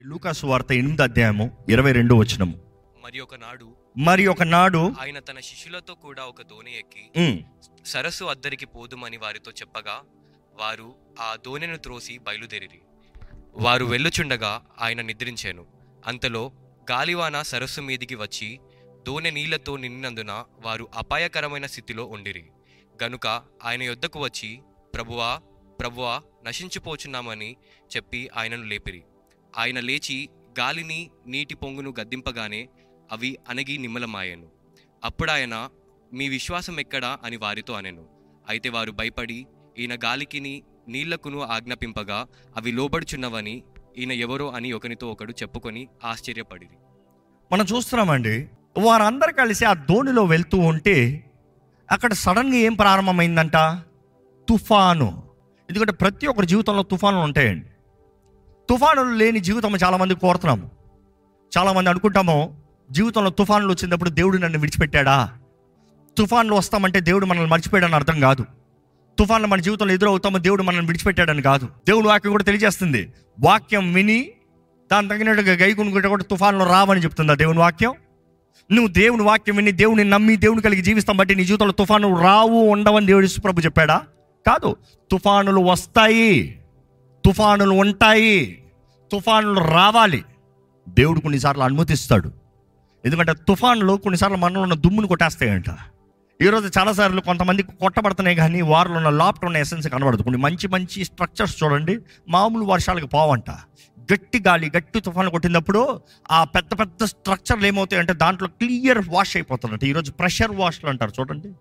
లూకాసు వార్త ఎనిమిది అధ్యాయము ఇరవై రెండు వచనము మరి ఒకనాడు మరి ఒకనాడు ఆయన తన శిష్యులతో కూడా ఒక దోణి ఎక్కి ఉమ్, సరస్సు అద్దరికి పోదుమని వారితో చెప్పగా వారు ఆ దోణెను త్రోసి బయలుదేరిరి వారు వెళ్ళుచుండగా ఆయన నిద్రించాను అంతలో గాలివాన సరస్సు మీదికి వచ్చి దోణె నీళ్లతో నిండినందున వారు అపాయకరమైన స్థితిలో ఉండిరి గనుక ఆయన యొద్దకు వచ్చి ప్రభువా ప్రభువా నశించిపోచున్నామని చెప్పి ఆయనను లేపిరి ఆయన లేచి గాలిని నీటి పొంగును గద్దింపగానే అవి అణగి నిమ్మలమాయెను అప్పుడాయన మీ విశ్వాసం ఎక్కడా అని వారితో అనెను అయితే వారు భయపడి ఈయన గాలికిని నీళ్లకును ఆజ్ఞాపింపగా అవి లోబడుచున్నవని ఈయన ఎవరో అని ఒకనితో ఒకడు చెప్పుకొని ఆశ్చర్యపడిరి మనం చూస్తున్నామండి వారందరు కలిసి ఆ దోణిలో వెళ్తూ ఉంటే అక్కడ సడన్గా ఏం ప్రారంభమైందంట తుఫాను ఎందుకంటే ప్రతి ఒక్కరి జీవితంలో తుఫానులు ఉంటాయండి తుఫానులు లేని జీవితం చాలామంది కోరుతున్నాము చాలామంది అనుకుంటాము జీవితంలో తుఫానులు వచ్చినప్పుడు దేవుడు నన్ను విడిచిపెట్టాడా తుఫాన్లు వస్తామంటే దేవుడు మనల్ని మర్చిపోయాడని అర్థం కాదు తుఫాన్లు మన జీవితంలో ఎదురవుతామో దేవుడు మనల్ని విడిచిపెట్టాడని కాదు దేవుడు వాక్యం కూడా తెలియజేస్తుంది వాక్యం విని దాని తగినట్టుగా గైకునుకుంటే కూడా తుఫాన్లు రావని చెప్తుందా దేవుని వాక్యం నువ్వు దేవుని వాక్యం విని దేవుని నమ్మి దేవుని కలిగి జీవిస్తాం బట్టి నీ జీవితంలో తుఫాను రావు ఉండవని దేవుడు యేసు ప్రభు చెప్పాడా కాదు తుఫానులు వస్తాయి తుఫానులు ఉంటాయి తుఫానులు రావాలి దేవుడు కొన్నిసార్లు అనుమతిస్తాడు ఎందుకంటే తుఫాన్లు కొన్నిసార్లు మనలో ఉన్న దుమ్మును కొట్టేస్తాయంట ఈరోజు చాలాసార్లు కొంతమంది కొట్టబడుతున్నాయి కానీ వారిలో ఉన్న లాప్ట్ ఉన్న ఎసెన్స్ కనబడదు కొన్ని మంచి మంచి స్ట్రక్చర్స్ చూడండి మామూలు వర్షాలకు పోవంట గట్టి గాలి గట్టి తుఫాను కొట్టినప్పుడు ఆ పెద్ద పెద్ద స్ట్రక్చర్లు ఏమవుతాయంటే దాంట్లో క్లియర్ వాష్ అయిపోతుందంట ఈరోజు ప్రెషర్ వాష్లు అంటారు చూడండి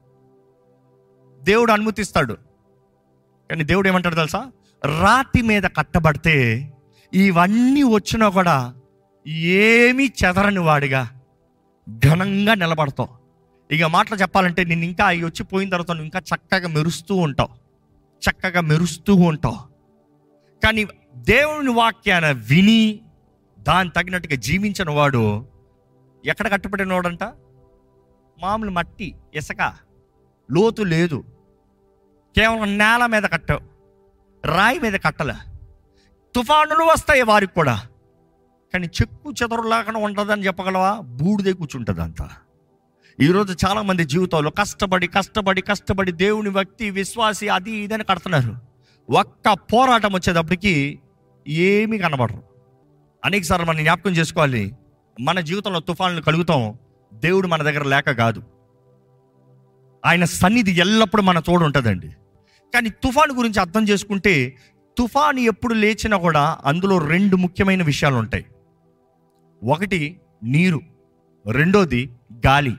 దేవుడు అనుమతిస్తాడు కానీ దేవుడు ఏమంటాడు తెలుసా రాతి మీద కట్టబడితే ఇవన్నీ వచ్చినా కూడా ఏమీ చెదరని వాడిగా ఘనంగా నిలబడతావు ఇక మాటలు చెప్పాలంటే నేను ఇంకా అవి వచ్చి పోయిన తర్వాత నువ్వు ఇంకా చక్కగా మెరుస్తూ ఉంటావు చక్కగా మెరుస్తూ ఉంటావు కానీ దేవుని వాక్యాన విని దాని తగినట్టుగా జీవించిన వాడు ఎక్కడ కట్టబడిన వాడంట మామూలు మట్టి ఇసుక లోతు లేదు కేవలం నేల మీద కట్టావు రాయి మీద కట్టలే తుఫానులు వస్తాయి వారికి కూడా కానీ చెక్కు చెదరు లేకుండా ఉంటుందని చెప్పగలవా బూడిదే కూర్చుంటుంది అంతా ఈరోజు చాలామంది జీవితంలో కష్టపడి కష్టపడి కష్టపడి దేవుని వ్యక్తి విశ్వాసి అది ఇదని కడుతున్నారు ఒక్క పోరాటం వచ్చేటప్పటికి ఏమీ కనబడరు అనేక సార్లు మనం జ్ఞాపకం చేసుకోవాలి మన జీవితంలో తుఫాన్లు కలుగుతాం దేవుడు మన దగ్గర లేక కాదు ఆయన సన్నిధి ఎల్లప్పుడూ మన తోడు ఉంటుందండి కానీ తుఫాను గురించి అర్థం చేసుకుంటే తుఫాను ఎప్పుడు లేచినా కూడా అందులో రెండు ముఖ్యమైన విషయాలు ఉంటాయి ఒకటి నీరు రెండోది గాలి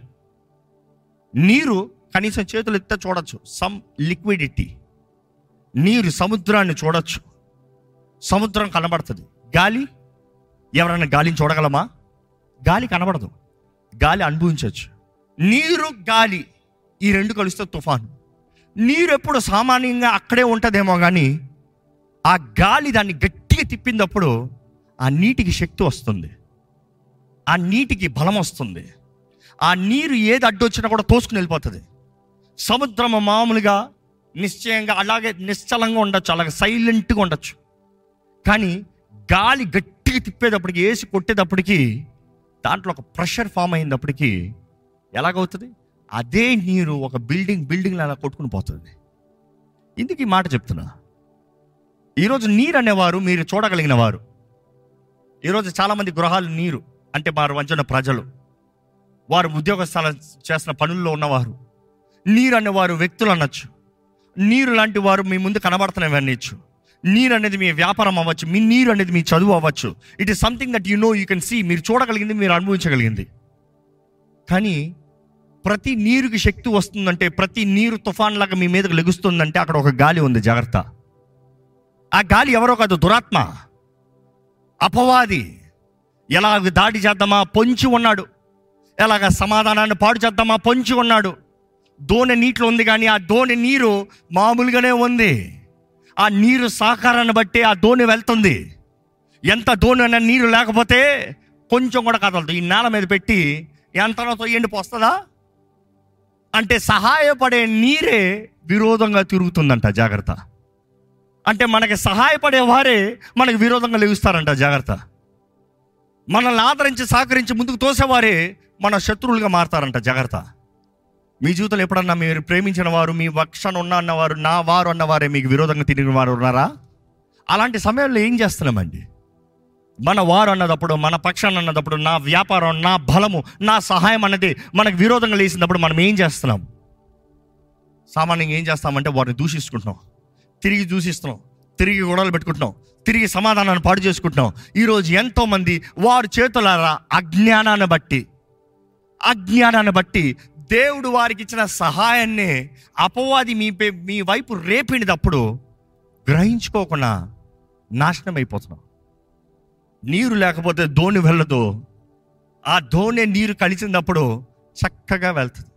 నీరు కనీసం చేతులు ఎత్తే చూడొచ్చు సమ్ లిక్విడిటీ నీరు సముద్రాన్ని చూడొచ్చు సముద్రం కనబడుతుంది గాలి ఎవరైనా గాలిని చూడగలమా గాలి కనబడదు గాలి అనుభవించవచ్చు నీరు గాలి ఈ రెండు కలిస్తే తుఫాను నీరు ఎప్పుడు సామాన్యంగా అక్కడే ఉంటుందేమో కానీ ఆ గాలి దాన్ని గట్టిగా తిప్పినప్పుడు ఆ నీటికి శక్తి వస్తుంది ఆ నీటికి బలం వస్తుంది ఆ నీరు ఏది అడ్డొచ్చినా కూడా తోసుకుని వెళ్ళిపోతుంది సముద్రం మామూలుగా నిశ్చయంగా అలాగే నిశ్చలంగా ఉండొచ్చు అలాగే సైలెంట్గా ఉండొచ్చు కానీ గాలి గట్టిగా తిప్పేటప్పటికి వేసి కొట్టేటప్పటికి దాంట్లో ఒక ప్రెషర్ ఫామ్ అయినప్పటికీ ఎలాగవుతుంది అదే నీరు ఒక బిల్డింగ్ బిల్డింగ్ అలా కొట్టుకుని పోతుంది ఇందుకు ఈ మాట చెప్తున్నా ఈరోజు నీరు అనేవారు మీరు చూడగలిగిన వారు ఈరోజు చాలామంది గృహాలు నీరు అంటే వారు వంచిన ప్రజలు వారు ఉద్యోగస్థాల చేసిన పనుల్లో ఉన్నవారు నీరు అనేవారు వ్యక్తులు అనొచ్చు నీరు లాంటి వారు మీ ముందు కనబడుతున్నవి అనొచ్చు నీరు అనేది మీ వ్యాపారం అవ్వచ్చు మీ నీరు అనేది మీ చదువు అవ్వచ్చు it is something that you know you can see మీరు చూడగలిగింది మీరు అనుభవించగలిగింది కానీ ప్రతి నీరుకి శక్తి వస్తుందంటే ప్రతి నీరు తుఫాన్ లాగా మీ మీదకి లెగుస్తుందంటే అక్కడ ఒక గాలి ఉంది జాగ్రత్త ఆ గాలి ఎవరో కాదు దురాత్మ అపవాది ఎలాగ దాడి చేద్దామా పొంచి ఉన్నాడు ఎలాగ సమాధానాన్ని పాడు చేద్దామా పొంచి ఉన్నాడు దోణి నీటిలో ఉంది కానీ ఆ దోణి నీరు మామూలుగానే ఉంది ఆ నీరు సహకారాన్ని బట్టి ఆ దోణి వెళ్తుంది ఎంత దోణి అన్న నీరు లేకపోతే కొంచెం కూడా కదలదు ఈ నేల మీద పెట్టి ఎంతనో తొయ్యండి పోస్తుందా అంటే సహాయపడే నీరే విరోధంగా తిరుగుతుందంట జాగ్రత్త అంటే మనకి సహాయపడే వారే మనకి విరోధంగా లెగుస్తారంట జాగ్రత్త మనల్ని ఆదరించి సహకరించి ముందుకు తోసేవారే మన శత్రువులుగా మారతారంట జాగ్రత్త మీ జీవితంలో ఎప్పుడన్నా మీరు ప్రేమించిన వారు మీ పక్షాన ఉన్న అన్నవారు నా వారు అన్నవారే మీకు విరోధంగా తిరిగిన వారు ఉన్నారా అలాంటి సమయంలో ఏం చేస్తున్నామండి మన వారు అన్నదప్పుడు మన పక్షాన్ని అన్నదప్పుడు నా వ్యాపారం నా బలము నా సహాయం అన్నది మనకు విరోధంగా లేసినప్పుడు మనం ఏం చేస్తున్నాం సామాన్యంగా ఏం చేస్తామంటే వారిని దూషిస్తుంటున్నాం తిరిగి దూషిస్తున్నాం తిరిగి గొడవలు పెట్టుకుంటున్నాం తిరిగి సమాధానాన్ని పాడు చేసుకుంటున్నాం ఈరోజు ఎంతోమంది వారి చేతులారా అజ్ఞానాన్ని బట్టి అజ్ఞానాన్ని బట్టి దేవుడు వారికి ఇచ్చిన సహాయాన్ని అపవాది మీ పే- మీ వైపు రేపినప్పుడు గ్రహించుకోకుండా నాశనం అయిపోతున్నాం నీరు లేకపోతే దోణి వెళ్ళదు ఆ దోణి నీరు కలిసినప్పుడు చక్కగా వెళ్తుంది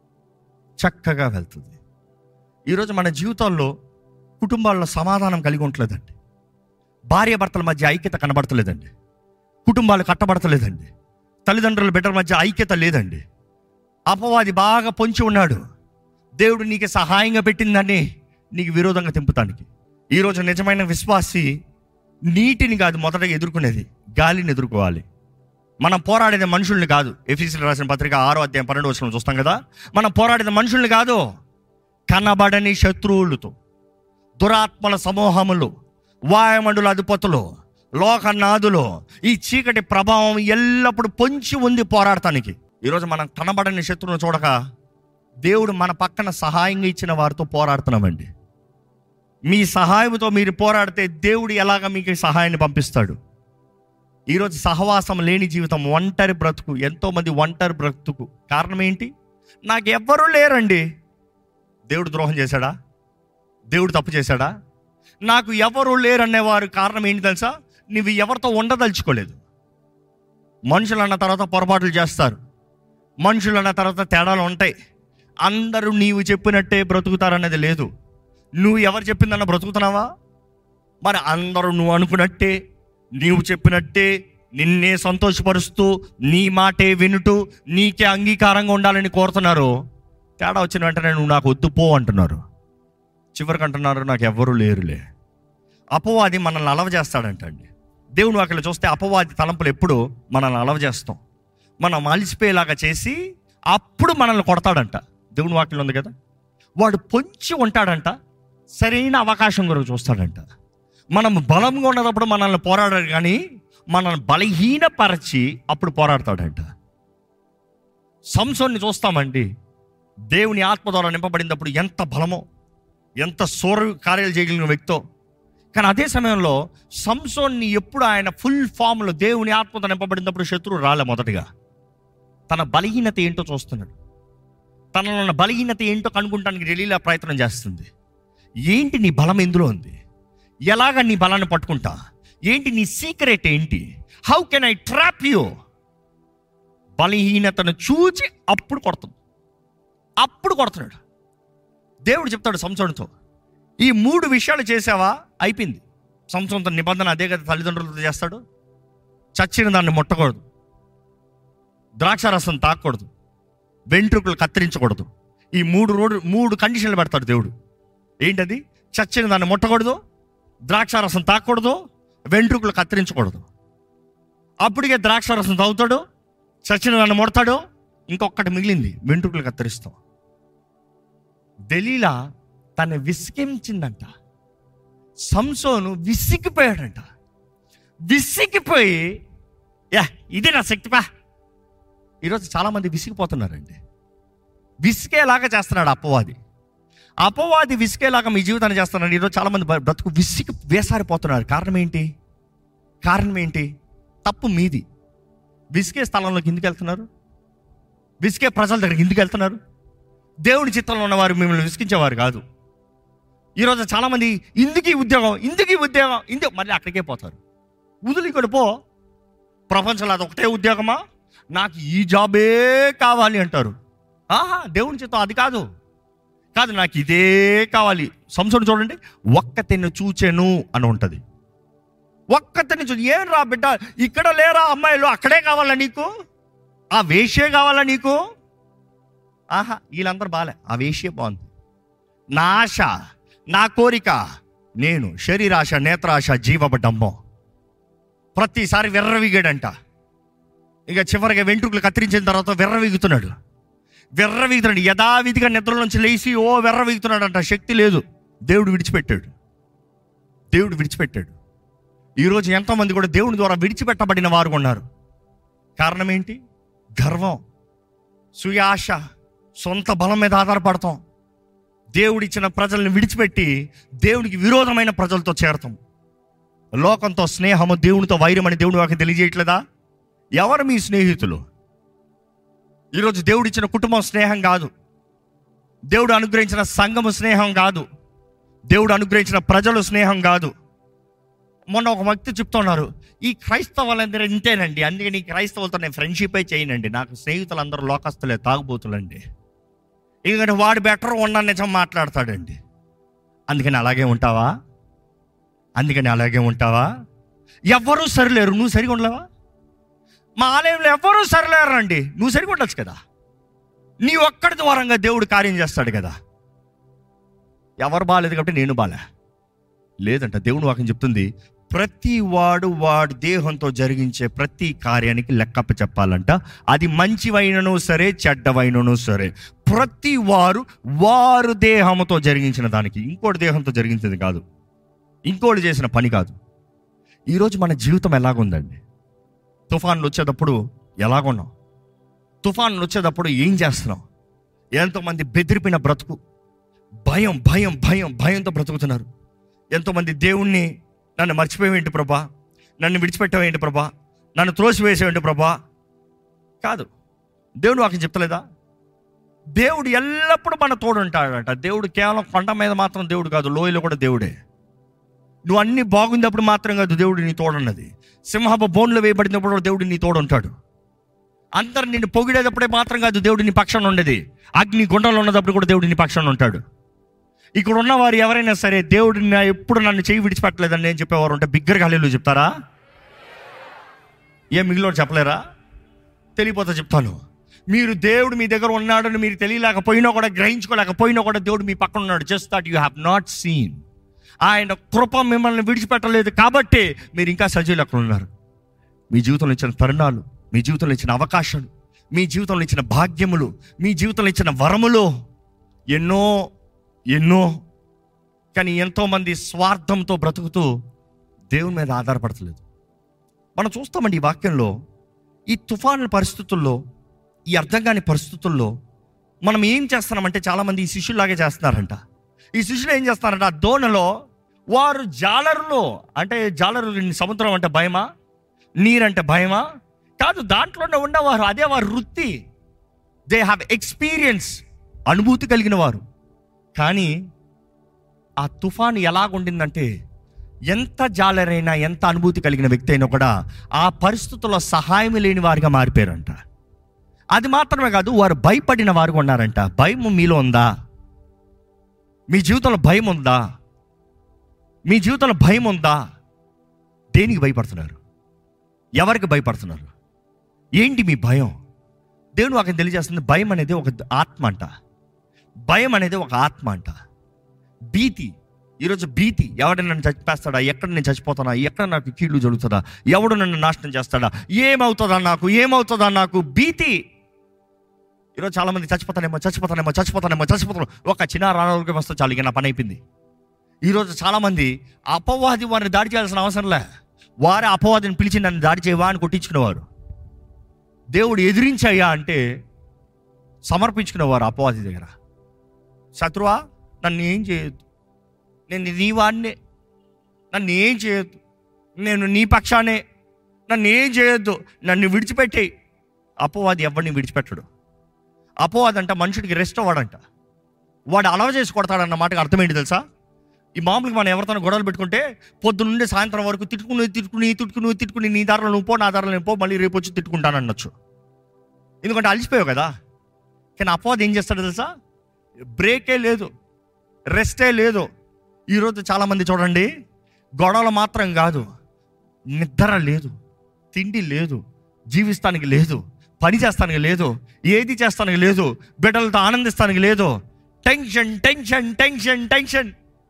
చక్కగా వెళ్తుంది ఈరోజు మన జీవితాల్లో కుటుంబాల్లో సమాధానం కలిగి ఉండలేదండి భార్య భర్తల మధ్య ఐక్యత కనబడతలేదండి కుటుంబాలు కట్టబడతలేదండి తల్లిదండ్రుల బిడ్డల మధ్య ఐక్యత లేదండి అపవాది బాగా పొంచి ఉన్నాడు దేవుడు నీకు సహాయంగా పెట్టిందని నీకు విరోధంగా తింపుతానికి ఈరోజు నిజమైన విశ్వాసి నీటిని కాదు మొదటగా ఎదుర్కొనేది గాలిని ఎదుర్కోవాలి మనం పోరాడేది మనుషుల్ని కాదు ఎఫీసీలు రాసిన పత్రిక ఆరో అధ్యాయం పన్నెండు వచ్చిన చూస్తాం కదా మనం పోరాడేది మనుషుల్ని కాదు కనబడని శత్రువులతో దురాత్మల సమూహములు వాయుమండుల అధిపతులు లోకనాథులు ఈ చీకటి ప్రభావం ఎల్లప్పుడూ పొంచి ఉంది పోరాడటానికి ఈరోజు మనం కనబడని శత్రువును చూడక దేవుడు మన పక్కన సహాయంగా ఇచ్చిన వారితో పోరాడుతున్నామండి మీ సహాయంతో మీరు పోరాడితే దేవుడు ఎలాగ మీకు సహాయాన్ని పంపిస్తాడు ఈరోజు సహవాసం లేని జీవితం ఒంటరి బ్రతుకు ఎంతోమంది ఒంటరి బ్రతుకు కారణం ఏంటి నాకు ఎవ్వరూ లేరండి దేవుడు ద్రోహం చేశాడా దేవుడు తప్పు చేశాడా నాకు ఎవరు లేరనేవారు కారణం ఏంటి తెలుసా నువ్వు ఎవరితో ఉండదలుచుకోలేదు మనుషులు అన్న తర్వాత పొరపాట్లు చేస్తారు మనుషులు అన్న తర్వాత తేడాలు ఉంటాయి అందరూ నీవు చెప్పినట్టే బ్రతుకుతారనేది లేదు నువ్వు ఎవరు చెప్పిందన్న బ్రతుకుతున్నావా మరి అందరూ నువ్వు అనుకున్నట్టే నీవు చెప్పినట్టే నిన్నే సంతోషపరుస్తూ నీ మాటే వినుటూ నీకే అంగీకారంగా ఉండాలని కోరుతున్నారు తేడా వచ్చిన వెంటనే నువ్వు నాకు వద్దు పో అంటున్నారు చివరికి అంటున్నారు నాకు ఎవ్వరూ లేరులే అపవాది మనల్ని అలవ చేస్తాడంటండి దేవుడు అక్కడ చూస్తే అపవాది తలంపులు ఎప్పుడు మనల్ని అలవ చేస్తాం మనం అలిసిపోయేలాగా చేసి అప్పుడు మనల్ని కొడతాడంట దేవుని వాక్యం ఉంది కదా వాడు పొంచి ఉంటాడంట సరైన అవకాశం కొరకు చూస్తాడంట మనం బలంగా ఉన్నప్పుడు మనల్ని పోరాడాడు కానీ మనల్ని బలహీనపరచి అప్పుడు పోరాడతాడంట సంసోన్ని చూస్తామండి దేవుని ఆత్మ ద్వారా నింపబడినప్పుడు ఎంత బలమో ఎంత సూర కార్యాలు చేయగలిగిన వ్యక్తో కానీ అదే సమయంలో సంసోన్ని ఎప్పుడు ఆయన ఫుల్ ఫామ్లో దేవుని ఆత్మతో నింపబడినప్పుడు శత్రువు రాలే మొదటిగా తన బలహీనత ఏంటో చూస్తున్నాడు తనలో ఉన్న బలహీనత ఏంటో కనుక్కుంటానికి రెలీలా ప్రయత్నం చేస్తుంది ఏంటి నీ బలం ఎందులో ఉంది ఎలాగ నీ బలాన్ని పట్టుకుంటా ఏంటి నీ సీక్రెట్ ఏంటి how can I trap you బలహీనతను చూచి అప్పుడు కొడుతుంది అప్పుడు కొడుతున్నాడు దేవుడు చెప్తాడు సంసోనుతో ఈ మూడు విషయాలు చేసావా అయిపోయింది సంసోన్తో నిబంధన అదే కదా తల్లిదండ్రులతో చేస్తాడు చచ్చిన దాన్ని ముట్టకూడదు ద్రాక్షారసం తాకూడదు వెంట్రుకలు కత్తిరించకూడదు ఈ మూడు రోడ్డు మూడు కండిషన్లు పెడతాడు దేవుడు ఏంటది చచ్చిన దాన్ని ముట్టకూడదు ద్రాక్షారసం తాకూడదు వెంట్రుకలు కత్తిరించకూడదు అప్పటికే ద్రాక్షారసం తాగుతాడు చచ్చిన దాన్ని ముడతాడు ఇంకొకటి మిగిలింది వెంట్రుకలు కత్తిరిస్తాం దలీలా తను విసిగించిందంట సంసోను విసిగిపోయాడంట విసిగిపోయి యా ఇది నా శక్తిపా ఈరోజు చాలామంది విసిగిపోతున్నారండి విసిగేలాగా చేస్తున్నాడు అపవాది అపవాది విసిగేలాగా మీ జీవితాన్ని చేస్తున్నాడు ఈరోజు చాలామంది బ- బ్రతుకు విసిగి వేసారిపోతున్నారు కారణం ఏంటి కారణం ఏంటి తప్పు మీది విసిగే స్థలంలోకి ఎందుకు వెళ్తున్నారు విసిగే ప్రజల దగ్గరికి ఎందుకు వెళ్తున్నారు దేవుని చిత్రంలో ఉన్నవారు మిమ్మల్ని విసిగించేవారు కాదు ఈరోజు చాలామంది ఇందుకు ఈ ఉద్యోగం ఇందుకు ఈ ఉద్యోగం ఇందుకు మళ్ళీ అక్కడికే పోతారు వదిలి ఇక్కడ పో ప్రపంచంలో అది ఒకటే ఉద్యోగమా నాకు ఈ జాబే కావాలి అంటారు ఆహా దేవుని చిత్తం అది కాదు కాదు నాకు ఇదే కావాలి సంవత్సరం చూడండి ఒక్కతిని చూచెను అని ఉంటుంది ఒక్కతిని చూ ఏం రా బిడ్డ ఇక్కడ లేరా అమ్మాయిలు అక్కడే కావాలా నీకు ఆ వేషే కావాలా నీకు ఆహా వీళ్ళందరూ బాలే ఆ వేషే బాగుంది నా ఆశ నా కోరిక నేను శరీరాశ నేత్రాశ జీవబడ్డమ్మో ప్రతిసారి విర్రవిగాడంట ఇక చివరిగా వెంట్రుకలు కత్తిరించిన తర్వాత విర్రవీగుతున్నాడు విర్రవీగుతున్నాడు యథావిధిగా నిద్ర నుంచి లేచి ఓ విర్రవీగుతున్నాడు అంట శక్తి లేదు దేవుడు విడిచిపెట్టాడు దేవుడు విడిచిపెట్టాడు ఈరోజు ఎంతోమంది కూడా దేవుని ద్వారా విడిచిపెట్టబడిన వారు ఉన్నారు కారణం ఏంటి గర్వం సుయాశ సొంత బలం మీద ఆధారపడతాం దేవుడిచ్చిన ప్రజల్ని విడిచిపెట్టి దేవుడికి విరోధమైన ప్రజలతో చేరతాం లోకంతో స్నేహము దేవునితో వైరం అని దేవుడు వాకి తెలియజేయట్లేదా ఎవరు మీ స్నేహితులు ఈరోజు దేవుడిచ్చిన కుటుంబం స్నేహం కాదు దేవుడు అనుగ్రహించిన సంఘము స్నేహం కాదు దేవుడు అనుగ్రహించిన ప్రజలు స్నేహం కాదు మొన్న ఒక వ్యక్తి చెప్తున్నారు ఈ క్రైస్తవులందరూ ఇంతేనండి అందుకని ఈ క్రైస్తవులతో నేను ఫ్రెండ్షిప్ చేయనండి నాకు స్నేహితులు అందరూ లోకస్తులే తాగుబోతులండి ఎందుకంటే వాడు బెటర్ ఉన్న నిజం మాట్లాడతాడండి అందుకని అలాగే ఉంటావా అందుకని అలాగే ఉంటావా ఎవ్వరూ సరిలేరు నువ్వు సరిగా ఉండలేవా మా ఆలయంలో ఎవ్వరూ సరిలేరండి నువ్వు సరిగా ఉండొచ్చు కదా నీ ఒక్కడి ద్వారంగా దేవుడు కార్యం చేస్తాడు కదా ఎవరు బాగాలేదు కాబట్టి నేను బాలే లేదంట దేవుడు వాక్యం చెప్తుంది ప్రతి వాడు వాడి దేహంతో జరిగించే ప్రతి కార్యానికి లెక్కప్ప చెప్పాలంట అది మంచివైనను సరే చెడ్డవైనను సరే ప్రతి వారు వారు దేహంతో జరిగించిన దానికి ఇంకోటి దేహంతో జరిగించేది కాదు ఇంకోటి చేసిన పని కాదు ఈరోజు మన జీవితం ఎలాగుందండి తుఫాన్లు వచ్చేటప్పుడు ఎలాగున్నాం తుఫాన్లు వచ్చేటప్పుడు ఏం చేస్తున్నాం ఎంతోమంది బెదిరిపిన బ్రతుకు భయం భయం భయం భయంతో బ్రతుకుతున్నారు ఎంతోమంది దేవుణ్ణి నన్ను మర్చిపోయేంటి ప్రభా నన్ను విడిచిపెట్టవేంటి ప్రభా నన్ను త్రోసివేసేవేంటి ప్రభా కాదు దేవుడు వాకి చెప్తలేదా దేవుడు ఎల్లప్పుడూ మన తోడు ఉంటాడట దేవుడు కేవలం కొండ మీద మాత్రం దేవుడు కాదు లోయలో కూడా దేవుడే నువ్వు అన్ని బాగుందప్పుడు మాత్రం కాదు దేవుడు నీ తోడున్నది సింహపు బోన్లో వేయబడినప్పుడు కూడా దేవుడు నీ తోడు ఉంటాడు అందరు నిన్ను పొగిడేటప్పుడే మాత్రం కాదు దేవుడు నీ పక్షాన ఉండేది అగ్ని గుండంలో ఉన్నప్పుడు కూడా దేవుడు నీ పక్షాన ఉంటాడు ఇక్కడ ఉన్నవారు ఎవరైనా సరే దేవుడు నా ఎప్పుడు నన్ను చేయి విడిచిపెట్టలేదని నేను చెప్పేవారు ఉంటే బిగ్గరగా హల్లేలు చెప్తారా ఏం మిగిలిన చెప్పలేరా తెలియపోతే చెప్తాను మీరు దేవుడు మీ దగ్గర ఉన్నాడని మీరు తెలియలేకపోయినా కూడా గ్రహించుకోలేకపోయినా కూడా దేవుడు మీ పక్కన ఉన్నాడు just that you have not seen ఆయన కృప మిమ్మల్ని విడిచిపెట్టలేదు కాబట్టి మీరు ఇంకా సజీవులు అక్కడ ఉన్నారు మీ జీవితంలో ఇచ్చిన తరుణాలు మీ జీవితంలో ఇచ్చిన అవకాశాలు మీ జీవితంలో ఇచ్చిన భాగ్యములు మీ జీవితంలో ఇచ్చిన వరములు ఎన్నో ఎన్నో కానీ ఎంతోమంది స్వార్థంతో బ్రతుకుతూ దేవుని మీద ఆధారపడతలేదు మనం చూస్తామండి ఈ వాక్యంలో ఈ తుఫాను పరిస్థితుల్లో ఈ అర్థం కాని పరిస్థితుల్లో మనం ఏం చేస్తున్నామంటే చాలామంది ఈ శిష్యులాగే చేస్తున్నారంట ఈ శిష్యులు ఏం చేస్తున్నారంట ఆ దోణలో వారు జాలరులో అంటే జాలరు సముద్రం అంటే భయమా నీరంటే భయమా కాదు దాంట్లోనే ఉన్నవారు అదే వారి వృత్తి దే హ్యావ్ ఎక్స్పీరియన్స్ అనుభూతి కలిగిన వారు కానీ ఆ తుఫాను ఎలాగుండిందంటే ఎంత జాలరైనా ఎంత అనుభూతి కలిగిన వ్యక్తి అయినా కూడా ఆ పరిస్థితుల్లో సహాయం లేని వారిగా మారిపోయారంట అది మాత్రమే కాదు వారు భయపడిన వారు ఉన్నారంట భయం మీలో ఉందా మీ జీవితంలో భయం ఉందా మీ జీవితంలో భయం ఉందా దేనికి భయపడుతున్నారు ఎవరికి భయపడుతున్నారు ఏంటి మీ భయం దేవుడు వాకి తెలియజేస్తుంది భయం అనేది ఒక ఆత్మ అంట భయం అనేది ఒక ఆత్మ అంట భీతి ఈరోజు భీతి ఎవడు నన్ను చచ్చిపేస్తాడా ఎక్కడ నేను చచ్చిపోతానా ఎక్కడ నాకు కీళ్ళు జరుగుతుందా ఎవడు నన్ను నాశనం చేస్తాడా ఏమవుతుందా నాకు ఏమవుతుందా నాకు భీతి ఈరోజు చాలా మంది చచ్చిపోతానేమో చచ్చిపోతానేమో చచ్చిపోతానేమో చచ్చిపోతాను ఒక చిన్న అనారోగ్యం వస్తే చాలు ఇక నా పని అయిపోయింది ఈరోజు చాలామంది అపవాది వారిని దాడి చేయాల్సిన అవసరం లే వారే అపవాదిని పిలిచి నన్ను దాడి చేయవా అని కొట్టించుకునేవారు దేవుడు ఎదిరించాయా అంటే సమర్పించుకునేవారు అపవాది దగ్గర శత్రువా నన్ను ఏం చేయొద్దు నేను నీ వాడినే నన్ను ఏం చేయొద్దు నేను నీ పక్షానే నన్ను ఏం చేయొద్దు నన్ను విడిచిపెట్టేయి అపవాది ఎవరిని విడిచిపెట్టడు అపవాది అంట మనుషుడికి రెస్ట్ అవ్వడంట వాడు అలవ చేసి కొడతాడన్న మాటకు అర్థమేంటి తెలుసా ఈ మామూలుగా మనం ఎవరితో గొడవలు పెట్టుకుంటే పొద్దు నుండి సాయంత్రం వరకు తిట్టుకుని తిట్టుకుని తిట్టుకుని తిట్టుకుని నీ దారిలో నువ్వు పో నా దారిలో నేను పో మళ్ళీ రేపు వచ్చి తిట్టుకుంటాను అనొచ్చు ఎందుకంటే అలసిపోయావు కదా కానీ అపవాది ఏం చేస్తాడు తెలుసా బ్రేకే లేదు రెస్టే లేదు ఈరోజు చాలామంది చూడండి గొడవలు మాత్రం కాదు నిద్ర లేదు తిండి లేదు జీవిస్తానికి లేదు పని చేస్తానికి లేదు ఏది చేస్తానికి లేదు బిడ్డలతో ఆనందిస్తానికి లేదు టెన్షన్ టెన్షన్ టెన్షన్ టెన్షన్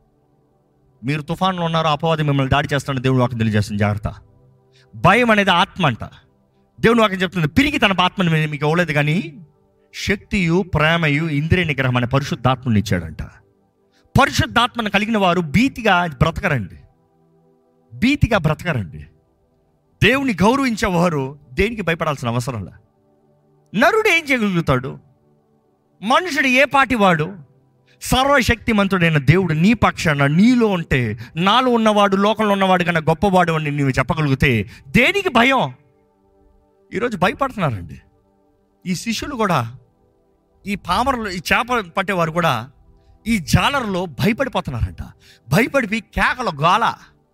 మీరు తుఫాన్లో ఉన్నారు అపవాది మిమ్మల్ని దాడి చేస్తాను దేవుడు వాకి తెలియజేస్తుంది జాగ్రత్త భయం అనేది ఆత్మ అంట దేవుని వాక్యం చెప్తుంది పిరిగి తన ఆత్మని మీ- మీకు ఇవ్వలేదు కానీ శక్తియు ప్రేమయు ఇంద్రియ నిగ్రహం అనే పరిశుద్ధాత్మని ఇచ్చాడంట పరిశుద్ధాత్మను కలిగిన వారు భీతిగా బ్రతకరండి భీతిగా బ్రతకరండి దేవుని గౌరవించేవారు దేనికి భయపడాల్సిన అవసరం లే నరుడు ఏం చేయగలుగుతాడు మనుషుడు ఏ పాటి వాడు సర్వశక్తిమంతుడైన దేవుడు నీ పక్షాన నీలో ఉంటే నాలో ఉన్నవాడు లోకంలో ఉన్నవాడు కన్నా గొప్పవాడు అని నీవు చెప్పగలిగితే దేనికి భయం ఈరోజు భయపడుతున్నారండి ఈ శిష్యులు కూడా ఈ పామరలు ఈ చేప పట్టేవారు కూడా ఈ జాలర్లో భయపడిపోతున్నారంట భయపడిపోయి కేకల గోల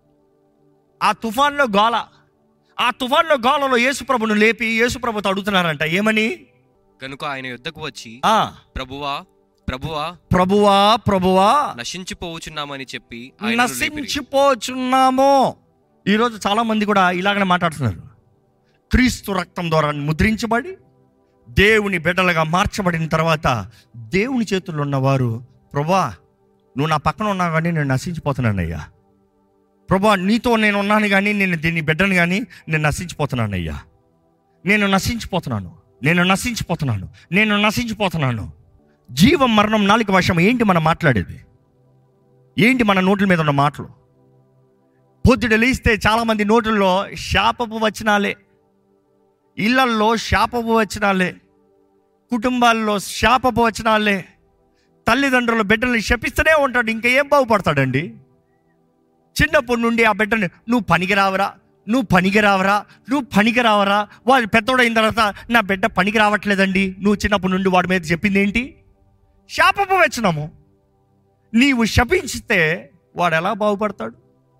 ఆ తుఫాన్లో గోల ఆ తుఫాన్లో గోలలో యేసుప్రభును లేపి యేసుప్రభుతో అడుగుతున్నారంట ఏమని కనుక ఆయన యుద్ధకు వచ్చి ఆ ప్రభువా ప్రభువా ప్రభువా ప్రభువా నశించిపోవచ్చున్నామని చెప్పి ఆయనను లేపిరి. నశించిపోచున్నాము ఈరోజు చాలా మంది కూడా ఇలాగనే మాట్లాడుతున్నారు క్రీస్తు రక్తం ద్వారా ముద్రించబడి దేవుని బిడ్డలుగా మార్చబడిన తర్వాత దేవుని చేతుల్లో ఉన్నవారు ప్రభా నువ్వు నా పక్కన ఉన్నావు కానీ నేను నశించిపోతున్నానయ్యా ప్రభా నీతో నేను ఉన్నాను కానీ నేను దీన్ని బిడ్డను కానీ నేను నశించిపోతున్నానయ్యా నేను నశించిపోతున్నాను నేను నశించిపోతున్నాను నేను నశించిపోతున్నాను జీవం మరణం నాలుగు వర్షం ఏంటి మనం మాట్లాడేది ఏంటి మన నోట్ల మీద ఉన్న మాటలు పొద్దుట లేస్తే చాలామంది నోటుల్లో శాపపు వచనాలే ఇళ్లల్లో శాపపు వచనాలే కుటుంబాల్లో శాపపు వచనాలే తల్లిదండ్రుల బిడ్డల్ని శపిస్తూనే ఉంటాడు ఇంకా ఏం బాగుపడతాడండి చిన్నప్పటి నుండి ఆ బిడ్డని నువ్వు పనికిరావరా నువ్వు పనికిరావరా నువ్వు పనికిరావరా వాడు పెద్దోడైన తర్వాత నా బిడ్డ పనికి రావట్లేదండి నువ్వు చిన్నప్పటి నుండి వాడి మీద చెప్పింది ఏంటి శాపపు వచనము నీవు శపించితే వాడు ఎలా బాగుపడతాడు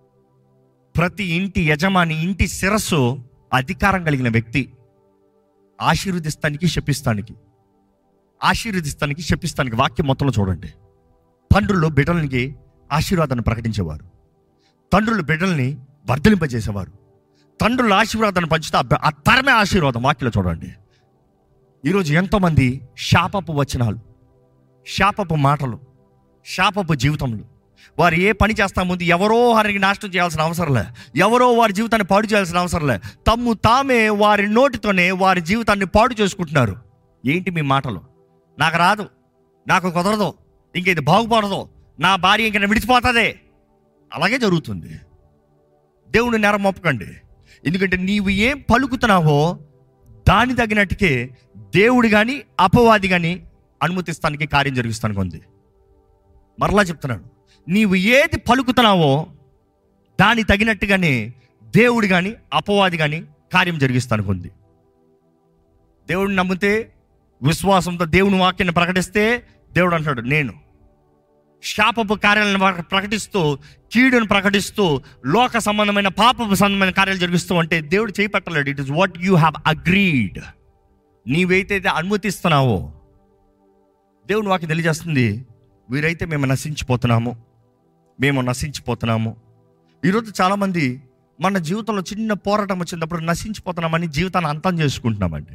ప్రతి ఇంటి యజమాని ఇంటి శిరస్సు అధికారం కలిగిన వ్యక్తి ఆశీర్వదిస్తానికి శపిస్తానికి ఆశీర్వదిస్తానికి శపిస్తానికి వాక్యం మొత్తంలో చూడండి తండ్రులు బిడ్డలకి ఆశీర్వాదాన్ని ప్రకటించేవారు తండ్రులు బిడ్డల్ని వర్ధలింపజేసేవారు తండ్రుల ఆశీర్వాదాన్ని పంచితే ఆ బ- ఆ తరమే ఆశీర్వాదం వాక్యలో చూడండి ఈరోజు ఎంతోమంది శాపపు వచనాలు శాపపు మాటలు శాపపు జీవితంలో వారు ఏ పని చేస్తా ముందు ఎవరో వారికి నాశనం చేయాల్సిన అవసరం లే ఎవరో వారి జీవితాన్ని పాడు చేయాల్సిన అవసరం లే తమ్ము తామే వారి నోటితోనే వారి జీవితాన్ని పాడు చేసుకుంటున్నారు ఏంటి మీ మాటలు నాకు రాదు నాకు కుదరదు ఇంక ఇది బాగుపడదు నా భార్య ఇంక విడిచిపోతుంది అలాగే జరుగుతుంది దేవుని నేరం ఒప్పుకండి ఎందుకంటే నీవు ఏం పలుకుతున్నావో దాని తగినట్టుకే దేవుడు కానీ అపవాది కానీ అనుమతిస్తానికి కార్యం జరిగిస్తానికి ఉంది మరలా చెప్తున్నాను నీవు ఏది పలుకుతున్నావో దాని తగినట్టుగానే దేవుడు కానీ అపవాది కానీ కార్యం జరిగిస్తానికి ఉంది దేవుడిని నమ్మితే విశ్వాసంతో దేవుని వాక్యాన్ని ప్రకటిస్తే దేవుడు అంటాడు నేను శాపపు కార్యాలను ప్ర- ప్రకటిస్తూ కీడును ప్రకటిస్తూ లోక సంబంధమైన పాపపు సంబంధమైన కార్యాలు జరిగిస్తూ అంటే దేవుడు చేపట్టలేడు it is what you have agreed నీవైతే అనుమతిస్తున్నావో దేవుని వాక్యం తెలియజేస్తుంది వీరైతే మేము నశించిపోతున్నాము మేము నశించిపోతున్నాము ఈరోజు చాలామంది మన జీవితంలో చిన్న పోరాటం వచ్చినప్పుడు నశించిపోతున్నామని జీవితాన్ని అంతం చేసుకుంటున్నామండి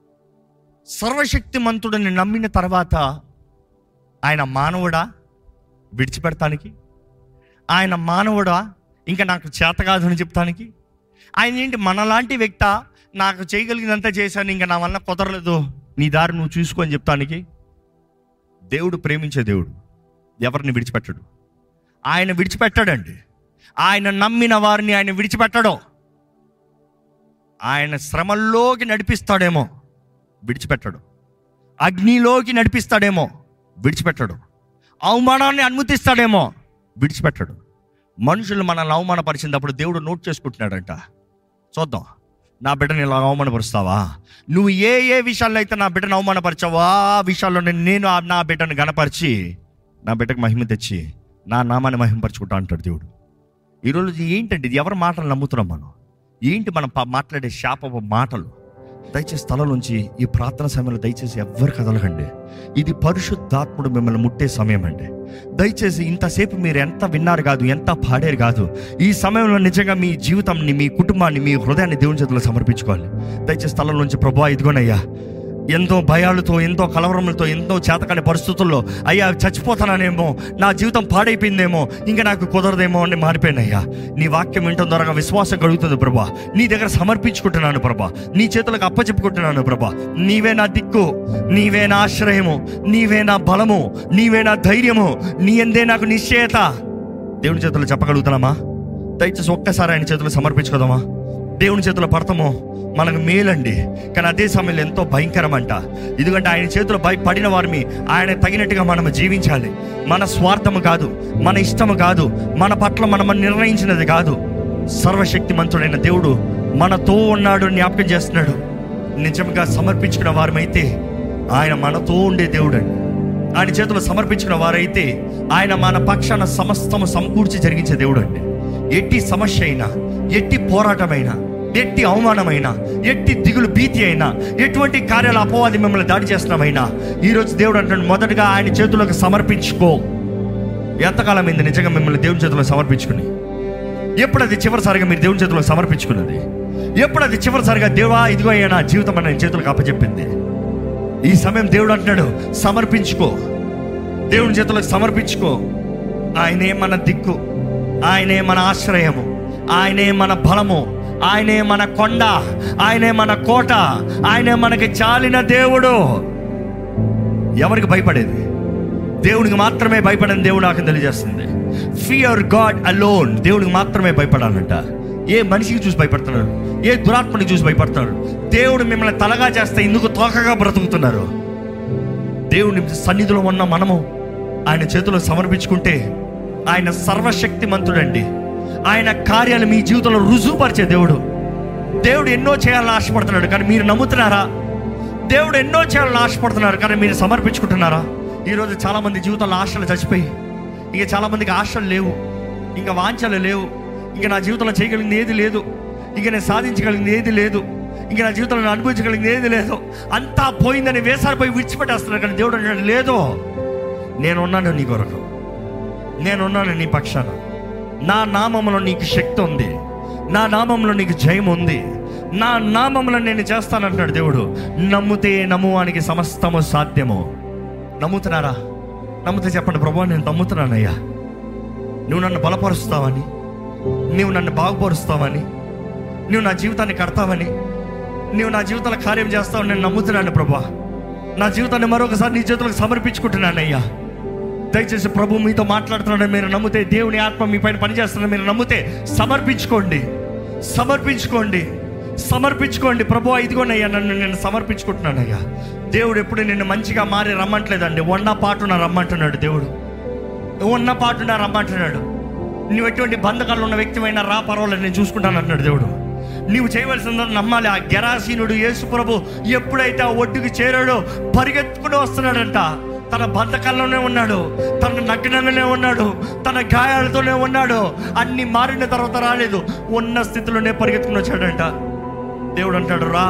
సర్వశక్తిమంతుడిని నమ్మిన తర్వాత ఆయన మానవుడా విడిచిపెడతానికి ఆయన మానవుడా ఇంకా నాకు చేత కాదు అని చెప్తానికి ఆయన ఏంటి మనలాంటి వ్యక్త నాకు చేయగలిగినంత చేశాను ఇంకా నా వల్ల కుదరలేదు నీ దారి నువ్వు చూసుకో అని చెప్తానికి దేవుడు ప్రేమించే దేవుడు ఎవరిని విడిచిపెట్టడు ఆయన విడిచిపెట్టాడండి ఆయన నమ్మిన వారిని ఆయన విడిచిపెట్టడం ఆయన శ్రమల్లోకి నడిపిస్తాడేమో విడిచిపెట్టడు అగ్నిలోకి నడిపిస్తాడేమో విడిచిపెట్టడు అవమానాన్ని అనుమతిస్తాడేమో విడిచిపెట్టడు మనుషులు మనల్ని అవమానపరిచినప్పుడు దేవుడు నోట్ చేసుకుంటున్నాడంట చూద్దాం నా బిడ్డని ఇలా అవమానపరుస్తావా నువ్వు ఏ ఏ విషయాల్లో అయితే నా బిడ్డను అవమానపరిచావో ఆ విషయాల్లో నేను- నేను ఆ- నా బిడ్డను గణపరిచి నా బిడ్డకు మహిమ తెచ్చి నా నామాన్ని మహిమపరచుకుంటా అంటాడు దేవుడు ఈరోజు ఏంటంటే ఇది ఎవరి మాటలు నమ్ముతున్నాం మనం ఏంటి మనం ప- మాట్లాడే శాపపు మాటలు దయచేసి స్థలం నుంచి ఈ ప్రార్థన సమయంలో దయచేసి ఎవ్వరు కదలకండి ఇది పరిశుద్ధాత్ముడు మిమ్మల్ని ముట్టే సమయం అండి దయచేసి ఇంతసేపు మీరు ఎంత విన్నారు కాదు ఎంత పాడారు కాదు ఈ సమయంలో నిజంగా మీ జీవితాన్ని మీ కుటుంబాన్ని మీ హృదయాన్ని దేవుని చేతిలో సమర్పించుకోవాలి దయచేసి స్థలం నుంచి ప్రభా ఇదిగోనయ్యా ఎంతో భయాలతో ఎంతో కలవరములతో ఎంతో చేతకాని పరిస్థితుల్లో అయ్యా చచ్చిపోతానేమో నా జీవితం పాడైపోయిందేమో ఇంకా నాకు కుదరదేమో అని మారిపోయినయ్యా నీ వాక్యం వింటం ద్వారా విశ్వాసం కలుగుతుంది ప్రభా నీ దగ్గర సమర్పించుకుంటున్నాను ప్రభా నీ చేతులకు అప్పచెప్పుకుంటున్నాను ప్రభా నీవే నా దిక్కు నీవే నా ఆశ్రయము నీవే నా బలము నీవే నా ధైర్యము నీ ఎందే నాకు నిశ్చయత దేవుని చేతులు చెప్పగలుగుతున్నామా దయచేసి ఒక్కసారి ఆయన చేతులు సమర్పించుకోదామా దేవుని చేతిలో పడతామో మనకు మేలండి కానీ అదే సమయంలో ఎంతో భయంకరమంట ఎందుకంటే ఆయన చేతిలో భయ పడిన వారిని ఆయన తగినట్టుగా మనం జీవించాలి మన స్వార్థము కాదు మన ఇష్టము కాదు మన పట్ల మనం నిర్ణయించినది కాదు సర్వశక్తిమంతుడైన దేవుడు మనతో ఉన్నాడు అని జ్ఞాపకం చేస్తున్నాడు నిజంగా సమర్పించుకున్న వారమైతే ఆయన మనతో ఉండే దేవుడు అండి ఆయన చేతిలో సమర్పించిన వారైతే ఆయన మన పక్షాన సమస్తము సమకూర్చి జరిగించే దేవుడు అండి ఎట్టి సమస్య అయినా ఎట్టి పోరాటమైనా ఎట్టి అవమానమైనా ఎట్టి దిగులు భీతి అయినా ఎటువంటి కార్యాల అపవాది మిమ్మల్ని దాడి చేస్తున్నామైనా ఈరోజు దేవుడు అంటాడు మొదటగా ఆయన చేతులకు సమర్పించుకో ఎంతకాలం అయింది నిజంగా మిమ్మల్ని దేవుని చేతిలో సమర్పించుకుని ఎప్పుడు అది చివరిసారిగా మీరు దేవుని చేతిలో సమర్పించుకున్నది ఎప్పుడు అది చివరిసారిగా దేవా ఇదిగో అయ్యా నా జీవితం అని చేతులకు అప్పచెప్పింది ఈ సమయం దేవుడు అంటున్నాడు సమర్పించుకో దేవుని చేతులకు సమర్పించుకో ఆయనే మన దిక్కు ఆయనే మన ఆశ్రయము ఆయనే మన బలము ఆయనే మన కొండ ఆయనే మన కోట ఆయనే మనకి చాలిన దేవుడు ఎవరికి భయపడేది దేవునికి మాత్రమే భయపడని దేవుడు నాకు తెలియజేస్తుంది ఫియర్ గాడ్ అలోన్ దేవుడికి మాత్రమే భయపడాలంట ఏ మనిషికి చూసి భయపడుతున్నారు ఏ దురాత్మని చూసి భయపడుతున్నారు దేవుడు మిమ్మల్ని తలగా చేస్తే ఇందుకు తోకగా బ్రతుకుతున్నారు దేవుని సన్నిధిలో ఉన్న మనము ఆయన చేతిలో సమర్పించుకుంటే ఆయన సర్వశక్తిమంతుడండి ఆయన కార్యాలు మీ జీవితంలో రుజువుపరిచే దేవుడు దేవుడు ఎన్నో చేయాలని ఆశపడుతున్నాడు కానీ మీరు నమ్ముతున్నారా దేవుడు ఎన్నో చేయాలని ఆశపడుతున్నారు కానీ మీరు సమర్పించుకుంటున్నారా ఈరోజు చాలామంది జీవితంలో ఆశలు చచ్చిపోయి ఇక చాలామందికి ఆశలు లేవు ఇంకా వాంఛలు లేవు ఇంకా నా జీవితంలో చేయగలిగింది ఏది లేదు ఇక నేను సాధించగలిగింది ఏది లేదు ఇంకా నా జీవితంలో నేను అనుభవించగలిగింది ఏది లేదు అంతా పోయిందని వేసారిపోయి విడిచిపెట్టేస్తున్నారు కానీ దేవుడు అన్నాడు లేదు నేనున్నాను నీ కొరకు నేనున్నాను నీ పక్షాన నా నామంలో నీకు శక్తి ఉంది నా నామంలో నీకు జయం ఉంది నా నామంలో నేను చేస్తానంటున్నాడు దేవుడు నమ్ముతే నమ్మువానికి సమస్తము సాధ్యము నమ్ముతున్నారా నమ్మితే చెప్పండి ప్రభు నేను నమ్ముతున్నానయ్యా నువ్వు నన్ను బలపరుస్తావని నువ్వు నన్ను బాగుపరుస్తావని నువ్వు నా జీవితాన్ని కడతావని నువ్వు నా జీవితంలో కార్యం చేస్తావని నేను నమ్ముతున్నాను ప్రభా నా జీవితాన్ని మరొకసారి నీ చేతులకు సమర్పించుకుంటున్నానయ్యా దయచేసి ప్రభు మీతో మాట్లాడుతున్నాడని మీరు నమ్మితే దేవుని ఆత్మ మీ పైన పనిచేస్తున్నాడని మీరు నమ్మితే సమర్పించుకోండి సమర్పించుకోండి సమర్పించుకోండి ప్రభు ఇదిగోనయ్యా నన్ను నేను సమర్పించుకుంటున్నానయ్యా దేవుడు ఎప్పుడు నిన్ను మంచిగా మారి రమ్మంటలేదండి ఉన్న పాటున రమ్మంటున్నాడు దేవుడు ఉన్న పాటున రమ్మంటున్నాడు నువ్వు ఎటువంటి బంధకాలు ఉన్న వ్యక్తిమైనా రా పర్వాలేదు నేను చూసుకుంటాను అంటున్నాడు దేవుడు నీవు చేయవలసిందని నమ్మాలి ఆ గెరాసీనుడు యేసు ప్రభు ఎప్పుడైతే ఆ ఒడ్డుకి చేరాడో పరిగెత్తుకుని వస్తున్నాడంట తన బంధకాల్లోనే ఉన్నాడు తన నగ్నంగానే ఉన్నాడు తన గాయాలతోనే ఉన్నాడు అన్ని మారిన తర్వాత రాలేదు ఉన్న స్థితిలోనే పరిగెత్తుకుని వచ్చాడంట దేవుడు అంటాడు రా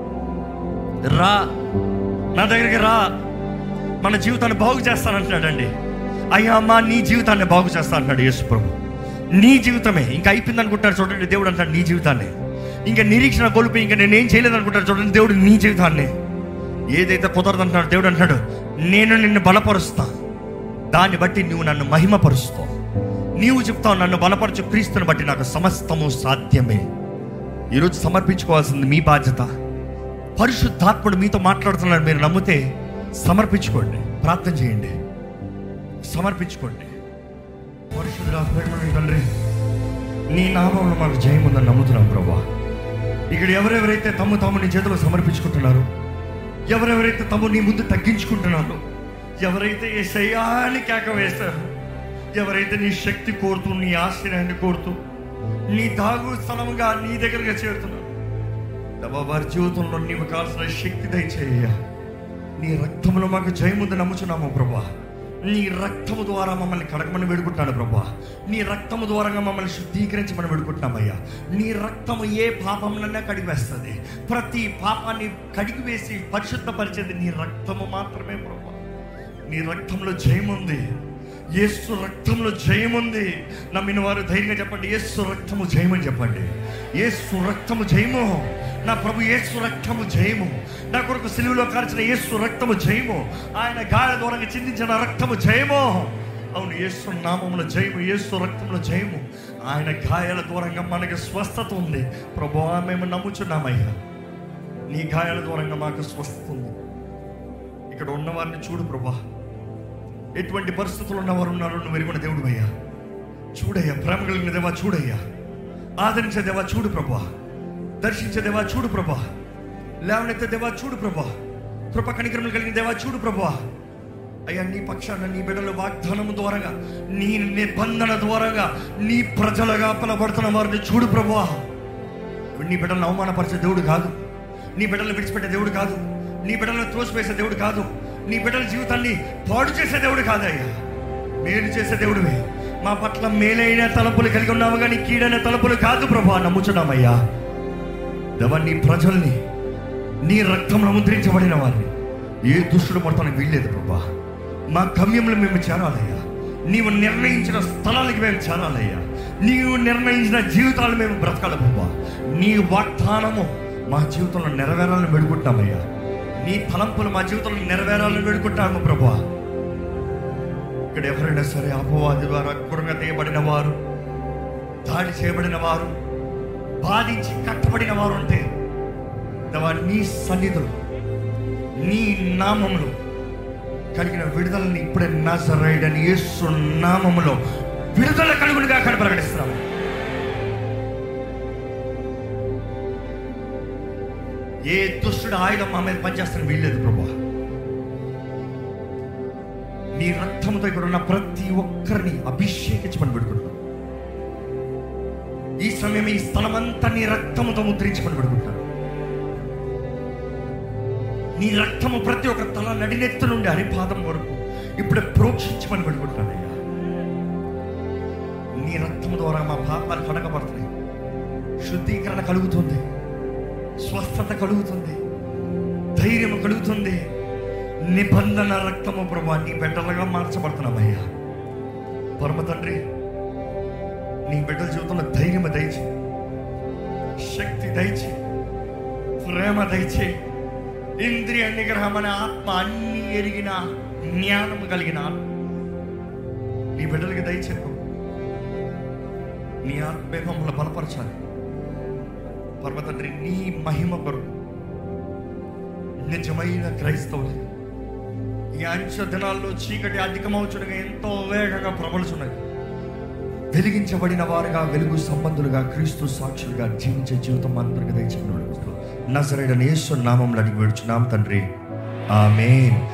రా నా దగ్గరికి రా మన జీవితాన్ని బాగు చేస్తానంటున్నాడండి అయ్యా అమ్మా నీ జీవితాన్ని బాగు చేస్తా అంటున్నాడు యేసు ప్రభు నీ జీవితమే ఇంకా అయిపోయింది అనుకుంటారు చూడండి దేవుడు అంటాడు నీ జీవితాన్ని ఇంకా నిరీక్షణ కోల్పోయి ఇంకా నేనేం చేయలేదు అనుకుంటారు చూడండి దేవుడు నీ జీవితాన్ని ఏదైతే కుదరదు అంటున్నాడు దేవుడు అంటాడు నేను నిన్ను బలపరుస్తా దాన్ని బట్టి నువ్వు నన్ను మహిమపరుస్తావు నీవు చెప్తావు నన్ను బలపరచు క్రీస్తుని బట్టి నాకు సమస్తము సాధ్యమే ఈరోజు సమర్పించుకోవాల్సింది మీ బాధ్యత పరిశుద్ధాత్ముడు మీతో మాట్లాడుతున్నాడు మీరు నమ్మితే సమర్పించుకోండి ప్రార్థన చేయండి సమర్పించుకోండి పరిశుద్ధుడా, ప్రేమగల తండ్రి నీ నామంలో మాకు జయం ఉందని నమ్ముతున్నాం ప్రభా ఇక్కడ ఎవరెవరైతే తమ్ము తాము నీ చేతిలో సమర్పించుకుంటున్నారు ఎవరెవరైతే తమ్ము నీ ముందు తగ్గించుకుంటున్నారో ఎవరైతే ఏ శయాన్ని కేక వేస్తారు ఎవరైతే నీ శక్తి కోరుతూ నీ ఆశ్రయాన్ని కోరుతూ నీ దాగు స్థలముగా నీ దగ్గరగా చేరుతున్నారు దేవా, వారి జీవితంలో నీవు కావాల్సిన శక్తి దయచేయ నీ రక్తంలో మాకు జయముందు నమ్ముచున్నాము ప్రభా నీ రక్తము ద్వారా మమ్మల్ని కడగమని వేడుకుంటున్నాను ప్రభా నీ రక్తము ద్వారా మమ్మల్ని శుద్ధీకరించమని వేడుకుంటున్నామయ్యా నీ రక్తము ఏ పాపమునన్నా కడిగివేస్తుంది ప్రతి పాపాన్ని కడిగివేసి పరిశుద్ధపరిచేది నీ రక్తము మాత్రమే ప్రభా నీ రక్తంలో జయముంది యేసు రక్తంలో జయముంది నమ్మిన వారు ధైర్యంగా చెప్పండి యేసు రక్తము జయమని చెప్పండి యేసు రక్తము జయము నా ప్రభు యేసు రక్తము జయము నా కొరకు సిలువలో కార్చిన యేసు రక్తము జయము ఆయన గాయ దూరంగా చిందించిన రక్తము జయము అవును యేసు నామముల జయము యేసు రక్తంలో జయము ఆయన గాయాల దూరంగా మనకి స్వస్థత ఉంది ప్రభు మేము నమ్ముచున్నామయ్యా నీ గాయాల దూరంగా మాకు స్వస్థత ఉంది ఇక్కడ ఉన్నవారిని చూడు ప్రభా ఎటువంటి పరిస్థితులు ఉన్నవారు ఉన్నారో నువ్వు ఎరుగున దేవుడు అయ్యా చూడయ్యా ప్రేమ కలిగిన దేవా చూడయ్యా ఆదరించే దేవా చూడు ప్రభా దర్శించే దేవా చూడు ప్రభా లేవనెత్తే దేవా చూడు ప్రభా కృప కనికరములు కలిగిన దేవా చూడు ప్రభా అయ్యా నీ పక్షాన నీ బిడ్డల వాగ్దానము ద్వారాగా నీ నిబంధన ద్వారాగా నీ ప్రజలుగా పిలబడుతున్న వారిని చూడు ప్రభా నీ బిడ్డలను అవమానపరిచే దేవుడు కాదు నీ బిడ్డలను విడిచిపెట్టే దేవుడు కాదు నీ బిడ్డలను త్రోసివేసే దేవుడు కాదు నీ బిడ్డల జీవితాన్ని పాడు చేసే దేవుడు కాదయ్యా మేలు చేసే దేవుడివే మా పట్ల మేలైన తలపులు కలిగి ఉన్నావు కానీ కీడైన తలపులు కాదు ప్రభా నమ్ముచున్నామయ్యా దేవా నీ ప్రజల్ని నీ రక్తంలో ముద్రించబడిన వారిని ఏ దుష్టుడు మొత్తానికి వీల్లేదు ప్రభా మా గమ్యంలో మేము చేరాలయ్యా నీవు నిర్ణయించిన స్థలాలకి మేము చేరాలయ్యా నీవు నిర్ణయించిన జీవితాలు మేము బ్రతకాలి ప్రభా నీ వాగ్దానము మా జీవితంలో నెరవేరాలని వేడుకుంటామయ్యా నీ తలంపులు మా జీవితంలో నెరవేరాలని వేడుకుంటాము ప్రభా ఇక్కడ ఎవరైనా సరే అపవాది ద్వారా అక్రమంగా తీయబడిన వారు దాడి చేయబడిన వారు బాధించి కట్టబడిన వారు ఉంటే దేవా నీ సన్నిధులు నీ నామములు కలిగిన విడుదలని ఇప్పుడే నజరైడని యేసు నామములో విడుదల కలుగునిగా అక్కడ ప్రకటిస్తున్నాము ఏ దుష్టుడు ఆయుధం మా మీద పనిచేస్తాను వీల్లేదు ప్రభా నీ రక్తంతో ఇక్కడ ఉన్న ప్రతి ఒక్కరిని అభిషేకించమని పెడుకుంటున్నాం ఈ సమయం ఈ స్థలమంతా నీ రక్తముతో ముద్రించమని పెడుకుంటాను నీ రక్తము ప్రతి ఒక్క తల నడినెత్తు నుండి హరిపాదం వరకు ఇప్పుడే ప్రోక్షించమని పెడుకుంటానయ్యా నీ రక్తము ద్వారా మా పాపాలు కడగబడుతున్నాయి శుద్ధీకరణ కలుగుతుంది స్వస్థత కలుగుతుంది ధైర్యం కలుగుతుంది నిబంధన రక్తము ప్రభా నీ బిడ్డలుగా మార్చబడుతున్నామయ్యా పరమ తండ్రి నీ బిడ్డల జీవితంలో ధైర్యం దయచి శక్తి దయచి ప్రేమ దయచి ఇంద్రియ నిగ్రహం అనే ఆత్మ అన్ని ఎరిగిన జ్ఞానం కలిగిన ఆత్మ నీ బిడ్డలకి దయచేపు నీ ఆత్మే మమ్మల్ని బలపరచాలి పరమ తండ్రి నీ మహిమ కొరకు నిజమైన క్రైస్తవులు ఈ అంచె దినాల్లో చీకటి అధికమవుచుడుగా ఎంతో వేగంగా ప్రబలుచున్నది వెలిగించబడిన వారుగా వెలుగు సంబంధులుగా క్రీస్తు సాక్షులుగా జీవించే జీవితం అందరికి దయచేసి నజరైన యేసు నామంలో అడిగి వేడుచున్నాం తండ్రి ఆమేన్